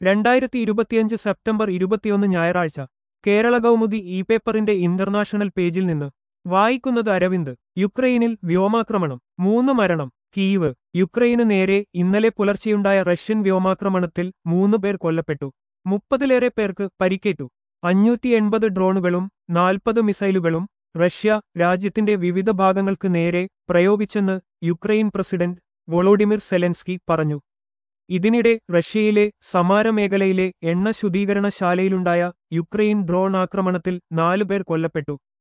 രണ്ടായിരത്തി ഇരുപത്തിയഞ്ച് സെപ്റ്റംബർ ഇരുപത്തിയൊന്ന് ഞായറാഴ്ച കേരള കൗമുദി ഇ പേപ്പറിന്റെ ഇന്റർനാഷണൽ പേജിൽ നിന്ന് വായിക്കുന്നത് അരവിന്ദ് യുക്രൈനിൽ വ്യോമാക്രമണം മൂന്ന് മരണം കീവ് യുക്രൈന് നേരെ ഇന്നലെ പുലർച്ചെയുണ്ടായ റഷ്യൻ വ്യോമാക്രമണത്തിൽ മൂന്ന് പേർ കൊല്ലപ്പെട്ടു മുപ്പതിലേറെ പേർക്ക് പരിക്കേറ്റു അഞ്ഞൂറ്റി എൺപത് ഡ്രോണുകളും നാൽപ്പത് മിസൈലുകളും റഷ്യ രാജ്യത്തിന്റെ വിവിധ ഭാഗങ്ങൾക്ക് നേരെ പ്രയോഗിച്ചെന്ന് യുക്രൈൻ പ്രസിഡന്റ് വൊളോഡിമിർ സെലൻസ്കി പറഞ്ഞു ഇതിനിടെ റഷ്യയിലെ സമാര മേഖലയിലെ എണ്ണ ശുദ്ധീകരണശാലയിലുണ്ടായ യുക്രൈൻ ഡ്രോൺ ആക്രമണത്തിൽ നാലുപേർ കൊല്ലപ്പെട്ടു